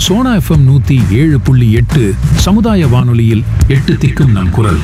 Sona FM நூத்தி ஏழு புள்ளி எட்டு சமுதாய வானொலியில் எட்டு திக்கும் நம் குரல்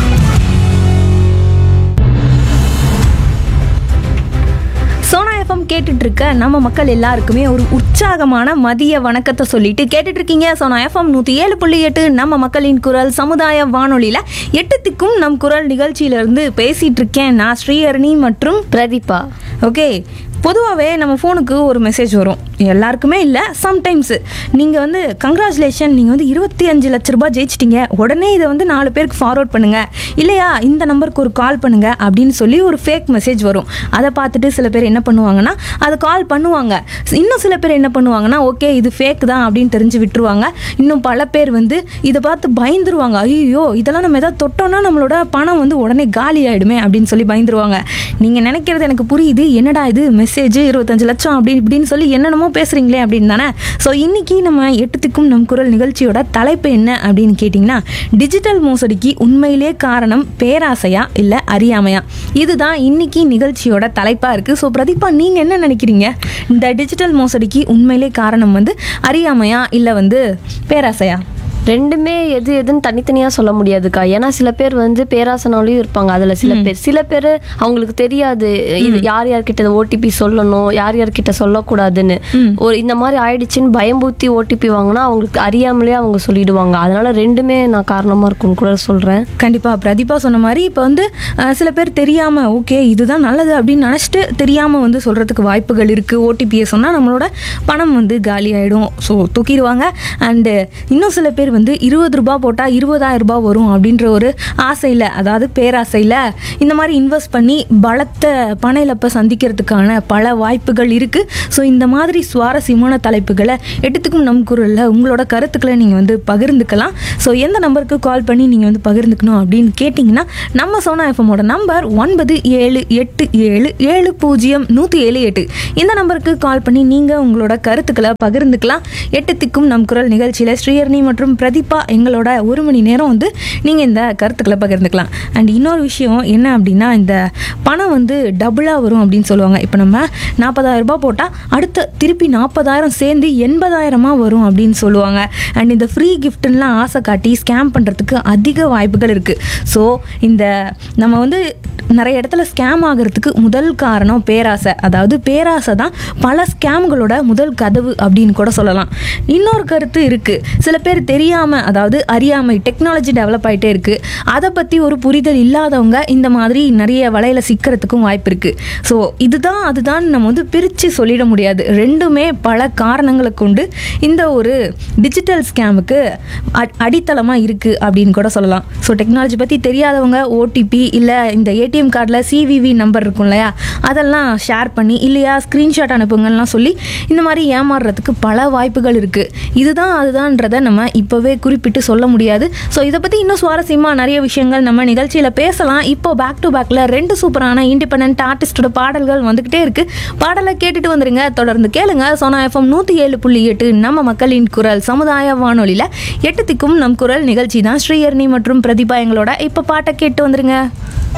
சோனா எஃப்எம் கேட்டுட்டு இருக்க நம்ம மக்கள் எல்லாருக்குமே ஒரு உற்சாகமான மதிய வணக்கத்தை சொல்லிட்டு கேட்டுட்டு இருக்கீங்க சோனா எஃப்எம் நூற்றி ஏழு புள்ளி எட்டு நம்ம மக்களின் குரல் சமுதாய வானொலியில் எட்டுத்துக்கும் நம் குரல் நிகழ்ச்சியிலேருந்து பேசிட்டு இருக்கேன் நான் ஸ்ரீஹரணி மற்றும் பிரதீபா ஓகே பொதுவாகவே நம்ம ஃபோனுக்கு ஒரு மெசேஜ் வரும் எல்லாருக்குமே இல்லை சம்டைம்ஸு நீங்கள் வந்து கங்க்ராச்சுலேஷன் நீங்கள் வந்து இருபத்தி அஞ்சு லட்ச ரூபாய் ஜெயிச்சிட்டீங்க உடனே இதை வந்து நாலு பேருக்கு ஃபார்வர்ட் பண்ணுங்கள் இல்லையா இந்த நம்பருக்கு ஒரு கால் பண்ணுங்கள் அப்படின்னு சொல்லி ஒரு ஃபேக் மெசேஜ் வரும் அதை பார்த்துட்டு சில பேர் என்ன பண்ணுவாங்கன்னா அதை கால் பண்ணுவாங்க இன்னும் சில பேர் என்ன பண்ணுவாங்கன்னா ஓகே இது ஃபேக் தான் அப்படின்னு தெரிஞ்சு விட்டுருவாங்க இன்னும் பல பேர் வந்து இதை பார்த்து பயந்துருவாங்க ஐயோ இதெல்லாம் நம்ம எதாவது தொட்டோம்னா நம்மளோட பணம் வந்து உடனே காலி ஆயிடுமே அப்படின்னு சொல்லி பயந்துருவாங்க நீங்கள் நினைக்கிறது எனக்கு புரியுது என்னடா இது மெசேஜ் இருபத்தஞ்சு லட்சம் அப்படி இப்படின்னு சொல்லி என்னென்னமோ பேசுகிறீங்களே அப்படின்னு தானே ஸோ இன்னைக்கு நம்ம எட்டுத்துக்கும் நம் குரல் நிகழ்ச்சியோட தலைப்பு என்ன அப்படின்னு கேட்டிங்கன்னா டிஜிட்டல் மோசடிக்கு உண்மையிலே காரணம் பேராசையா இல்லை அறியாமையா இதுதான் இன்னைக்கு நிகழ்ச்சியோட தலைப்பாக இருக்குது ஸோ பிரதீபா நீங்கள் என்ன நினைக்கிறீங்க இந்த டிஜிட்டல் மோசடிக்கு உண்மையிலே காரணம் வந்து அறியாமையா இல்லை வந்து பேராசையா ரெண்டுமே எது எதுன்னு தனித்தனியாக சொல்ல முடியாதுக்கா ஏன்னா சில பேர் வந்து பேராசனாலையும் இருப்பாங்க அதில் சில பேர் சில பேர் அவங்களுக்கு தெரியாது இது யார் யார்கிட்ட ஓடிபி சொல்லணும் யார் யார்கிட்ட சொல்லக்கூடாதுன்னு ஒரு இந்த மாதிரி ஆயிடுச்சுன்னு பயம்பூத்தி ஓடிபி வாங்கினா அவங்களுக்கு அறியாமலே அவங்க சொல்லிடுவாங்க அதனால ரெண்டுமே நான் காரணமாக இருக்கும்னு கூட சொல்கிறேன் கண்டிப்பாக பிரதீபா சொன்ன மாதிரி இப்போ வந்து அஹ், சில பேர் தெரியாமல் ஓகே இதுதான் நல்லது அப்படின்னு நினச்சிட்டு தெரியாமல் வந்து சொல்கிறதுக்கு வாய்ப்புகள் இருக்குது ஓடிபியை சொன்னால் நம்மளோட பணம் வந்து காலி ஆகிடும் ஸோ தூக்கிடுவாங்க அண்டு இன்னும் சில பேர் வந்து இருபது ரூபா போட்டால் இருபதாயிரம் ரூபாய் வரும் அப்படின்ற ஒரு ஆசையில் அதாவது பேராசையில் இந்த மாதிரி இன்வெஸ்ட் பண்ணி பலத்த பண இழப்பை சந்திக்கிறதுக்கான பல வாய்ப்புகள் இருக்குது ஸோ இந்த மாதிரி சுவாரஸ்யமான தலைப்புகளை எட்டுத்துக்கும் நம் குரலில் உங்களோட கருத்துக்களை நீங்கள் வந்து பகிர்ந்துக்கலாம் ஸோ எந்த நம்பருக்கு கால் பண்ணி நீங்கள் வந்து பகிர்ந்துக்கணும் அப்படின்னு கேட்டிங்கன்னா நம்ம சோனா எஃப்எம்மோட நம்பர் ஒன்பது ஏழு எட்டு ஏழு ஏழு பூஜ்ஜியம் நூற்றி ஏழு எட்டு இந்த நம்பருக்கு கால் பண்ணி நீங்கள் உங்களோட கருத்துக்களை பகிர்ந்துக்கலாம் எட்டுத்துக்கும் நம் குரல் நிகழ்ச்சியில் ஸ்ரீஹரணி மற்றும் பிரதீபா எங்களோட ஒரு மணி நேரம் வந்து நீங்கள் இந்த கருத்துக்களை பகிர்ந்துக்கலாம் அண்ட் இன்னொரு விஷயம் என்ன அப்படின்னா இந்த பணம் வந்து டபுளாக வரும் அப்படின்னு சொல்லுவாங்க இப்போ நம்ம நாற்பதாயிரம் ரூபாய் போட்டால் அடுத்த திருப்பி நாற்பதாயிரம் சேர்ந்து எண்பதாயிரமாக வரும் அப்படின்னு சொல்லுவாங்க அண்ட் இந்த ஃப்ரீ கிஃப்ட்லாம் ஆசை காட்டி ஸ்கேம் பண்ணுறதுக்கு அதிக வாய்ப்புகள் இருக்குது ஸோ இந்த நம்ம வந்து நிறைய இடத்துல ஸ்கேம் ஆகிறதுக்கு முதல் காரணம் பேராசை அதாவது பேராசை தான் பல ஸ்கேம்களோட முதல் கதவு அப்படின்னு கூட சொல்லலாம் இன்னொரு கருத்து இருக்குது சில பேர் தெரியாமல் அதாவது அறியாமை டெக்னாலஜி டெவலப் ஆகிட்டே இருக்குது அதை பற்றி ஒரு புரிதல் இல்லாதவங்க இந்த மாதிரி நிறைய வலையில் சிக்கிறதுக்கும் வாய்ப்பு இருக்குது ஸோ இதுதான் அதுதான் நம்ம வந்து பிரித்து சொல்லிட முடியாது ரெண்டுமே பல காரணங்களை கொண்டு இந்த ஒரு டிஜிட்டல் ஸ்கேமுக்கு அடித்தளமாக இருக்குது அப்படின்னு கூட சொல்லலாம் ஸோ டெக்னாலஜி பற்றி தெரியாதவங்க ஓடிபி இல்லை இந்த ஏடிஎம் கார்டில் சிவிவி நம்பர் இருக்கும் இல்லையா அதெல்லாம் ஷேர் பண்ணி இல்லையா ஸ்க்ரீன்ஷாட் அனுப்புங்கலாம் சொல்லி இந்த மாதிரி ஏமாறுறதுக்கு பல வாய்ப்புகள் இருக்குது இதுதான் அதுதான்றதை நம்ம இப்போவே குறிப்பிட்டு சொல்ல முடியாது ஸோ இதை பற்றி இன்னும் சுவாரஸ்யமாக நிறைய விஷயங்கள் நம்ம நிகழ்ச்சியில் பேசலாம் இப்போ பேக் டு பேக்கில் ரெண்டு சூப்பரான இண்டிபெண்ட் ஆர்டிஸ்டோட பாடல்கள் வந்துக்கிட்டே இருக்குது பாடலை கேட்டுட்டு வந்துருங்க தொடர்ந்து கேளுங்க சோனா எஃப்எம் நூற்றி ஏழு புள்ளி எட்டு நம்ம மக்களின் குரல் சமுதாய வானொலியில் எட்டு திக்கும் நம் குரல் நிகழ்ச்சி தான் ஸ்ரீஹரணி மற்றும் பிரதிபா எங்களோட இப்போ பாட்டை கேட்டு வந்துருங்க